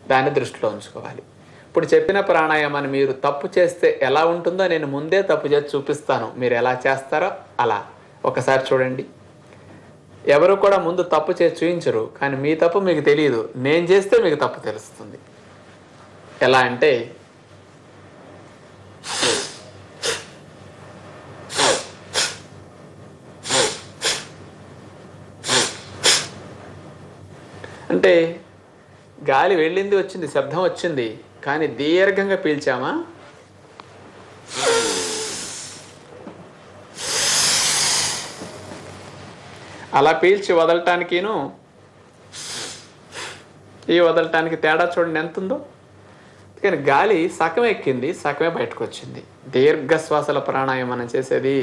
దాన్ని దృష్టిలో ఉంచుకోవాలి ఇప్పుడు చెప్పిన ప్రాణాయామాన్ని మీరు తప్పు చేస్తే ఎలా ఉంటుందో నేను ముందే తప్పు చేసి చూపిస్తాను మీరు ఎలా చేస్తారో అలా ఒకసారి చూడండి ఎవరు కూడా ముందు తప్పు చేసి చూపించరు కానీ మీ తప్పు మీకు తెలియదు నేను చేస్తే మీకు తప్పు తెలుస్తుంది ఎలా అంటే అంటే గాలి వెళ్ళింది వచ్చింది శబ్దం వచ్చింది కానీ దీర్ఘంగా పీల్చామా అలా పీల్చి వదలటానికిను ఈ వదలటానికి తేడా చూడండి ఎంత ఉందో కానీ గాలి సగం ఎక్కింది సగమే బయటకు వచ్చింది దీర్ఘ శ్వాసల ప్రాణాయామం మనం చేసేది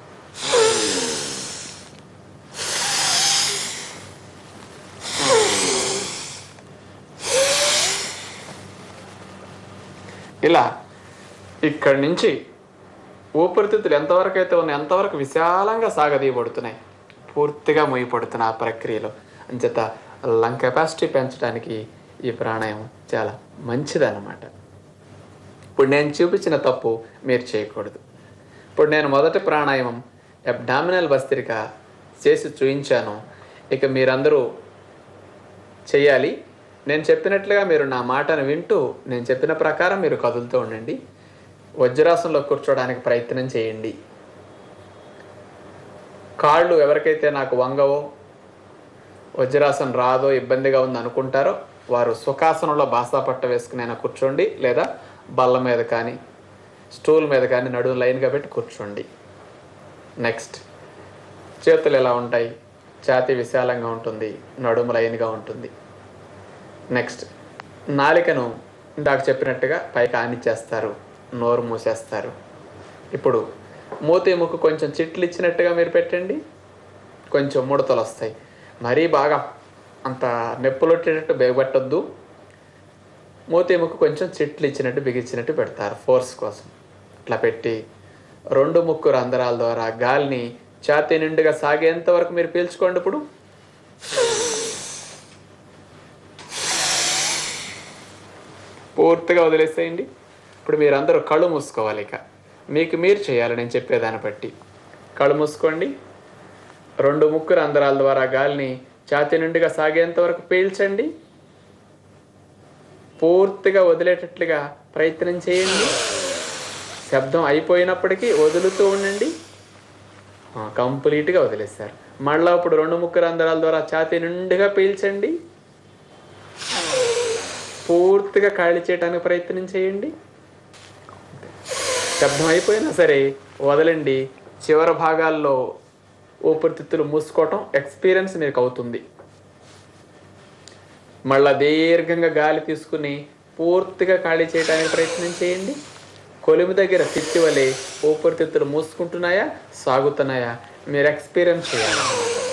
ఇలా ఇక్కడి నుంచి ఊపిరితిత్తులు ఎంతవరకు అయితే ఉన్నాయి ఎంతవరకు విశాలంగా సాగదీయబడుతున్నాయి పూర్తిగా మొయ్యపడుతున్న ఆ ప్రక్రియలో అంచేత లంగ్ కెపాసిటీ పెంచడానికి ఈ ప్రాణాయామం చాలా మంచిదన్నమాట ఇప్పుడు నేను చూపించిన తప్పు మీరు చేయకూడదు ఇప్పుడు నేను మొదటి ప్రాణాయామం అబ్డామినల్ భస్త్రిక చేసి చూయించాను ఇక మీరందరూ చేయాలి నేను చెప్పినట్లుగా మీరు నా మాటను వింటూ నేను చెప్పిన ప్రకారం మీరు కదులుతూ ఉండండి వజ్రాసనంలో కూర్చోవడానికి ప్రయత్నం చేయండి కాళ్ళు ఎవరికైతే నాకు వంగవో వజ్రాసనం రాదో ఇబ్బందిగా ఉంది అనుకుంటారో వారు సుఖాసనంలో బాసా పట్ట వేసుకుని అయినా కూర్చోండి లేదా బల్ల మీద కానీ స్టూల్ మీద కానీ నడుము లైన్గా పెట్టి కూర్చోండి నెక్స్ట్ చేతులు ఎలా ఉంటాయి ఛాతీ విశాలంగా ఉంటుంది నడుము లైన్గా ఉంటుంది నెక్స్ట్ నాలికను ఇందాక చెప్పినట్టుగా పైకి ఆనిచ్చేస్తారు నోరు మూసేస్తారు ఇప్పుడు మూతి ముక్కు కొంచెం చిట్లు ఇచ్చినట్టుగా మీరు పెట్టండి కొంచెం ముడతలు వస్తాయి మరీ బాగా అంత నొప్పులు వచ్చేటట్టు బేగబట్టొద్దు మూతి ముక్కు కొంచెం చిట్లు ఇచ్చినట్టు బిగించినట్టు పెడతారు ఫోర్స్ కోసం ఇట్లా పెట్టి రెండు ముక్కు రంధ్రాల ద్వారా గాలిని ఛాతీ నిండుగా సాగేంత వరకు మీరు పీల్చుకోండి ఇప్పుడు పూర్తిగా వదిలేసేయండి ఇప్పుడు మీరందరూ కళ్ళు మూసుకోవాలి ఇక మీకు మీరు చేయాలి నేను చెప్పేదాన్ని బట్టి కళ్ళు మూసుకోండి రెండు ముక్కు రంధ్రాల ద్వారా గాలిని ఛాతీ నిండుగా సాగేంత వరకు పీల్చండి పూర్తిగా వదిలేటట్లుగా ప్రయత్నం చేయండి శబ్దం అయిపోయినప్పటికీ వదులుతూ ఉండండి ఆ, కంప్లీట్గా వదిలేస్తారు మళ్ళీ ఇప్పుడు రెండు ముక్కు రంధ్రాల ద్వారా ఛాతీ నిండుగా పీల్చండి పూర్తిగా ఖాళీ చేయడానికి ప్రయత్నం చేయండి శబ్దం అయిపోయినా సరే వదలండి చివరి భాగాల్లో ఊపిరితిత్తులు మూసుకోవటం ఎక్స్పీరియన్స్ మీకు అవుతుంది మళ్ళా దీర్ఘంగా గాలి తీసుకుని పూర్తిగా ఖాళీ చేయడానికి ప్రయత్నం చేయండి కొలిమి దగ్గర తిత్తి వలె ఊపిరితిత్తులు మూసుకుంటున్నాయా సాగుతున్నాయా మీరు ఎక్స్పీరియన్స్ చేయాలి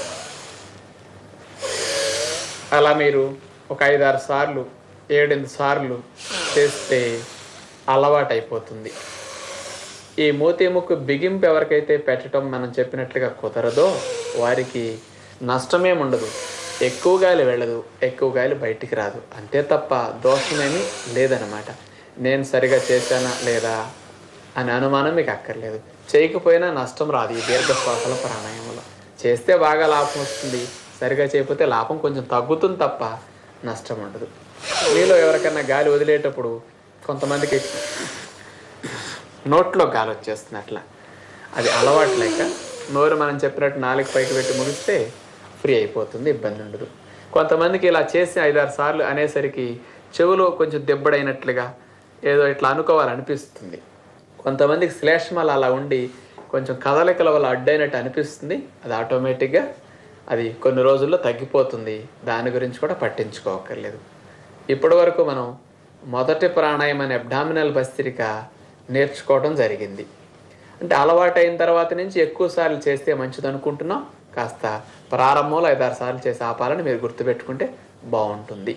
అలా మీరు ఒక ఐదారు సార్లు ఏడెనిమిది సార్లు చేస్తే అలవాటు అయిపోతుంది ఈ మూతి ముక్కు బిగింపు ఎవరికైతే పెట్టడం మనం చెప్పినట్లుగా కుదరదో వారికి నష్టమేం ఉండదు ఎక్కువ గాలి వెళ్ళదు ఎక్కువ గాలి బయటికి రాదు అంతే తప్ప దోషమేమీ లేదనమాట నేను సరిగా చేశానా లేదా అనే అనుమానం మీకు అక్కర్లేదు చేయకపోయినా నష్టం రాదు ఈ దీర్ఘశ్వాసల ప్రాణాయామంలో చేస్తే బాగా లాభం వస్తుంది సరిగా చేయకపోతే లాభం కొంచెం తగ్గుతుంది తప్ప నష్టం ఉండదు మీలో ఎవరికైనా గాలి వదిలేటప్పుడు కొంతమందికి నోట్లో గాలి వచ్చేస్తుంది అట్లా అది అలవాటు లేక నోరు మనం చెప్పినట్టు నాలుగు పైకి పెట్టి ముగిస్తే ఫ్రీ అయిపోతుంది ఇబ్బంది ఉండదు కొంతమందికి ఇలా చేసి ఐదారు సార్లు అనేసరికి చెవులో కొంచెం దెబ్బడైనట్లుగా ఏదో ఇట్లా అనుకోవాలనిపిస్తుంది కొంతమందికి శ్లేష్మాలు అలా ఉండి కొంచెం కదలికల వల్ల అడ్డైనట్టు అనిపిస్తుంది అది ఆటోమేటిక్గా అది కొన్ని రోజుల్లో తగ్గిపోతుంది దాని గురించి కూడా పట్టించుకోకర్లేదు ఇప్పటి వరకు మనం మొదటి ప్రాణాయామం అబ్డామినల్ భస్త్రిక నేర్చుకోవడం జరిగింది అంటే అలవాటు అయిన తర్వాత నుంచి ఎక్కువ సార్లు చేస్తే మంచిది అనుకుంటున్నాం కాస్త ప్రారంభంలో ఐదారు సార్లు చేసి ఆపాలని మీరు గుర్తుపెట్టుకుంటే బాగుంటుంది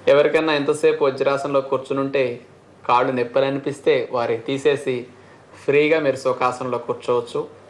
ఎవరికైనా ఎంతసేపు వజ్రాసనంలో కూర్చునుంటే కాళ్ళు నొప్పని అనిపిస్తే వారికి తీసేసి ఫ్రీగా మీరు సుఖాసనంలో కూర్చోవచ్చు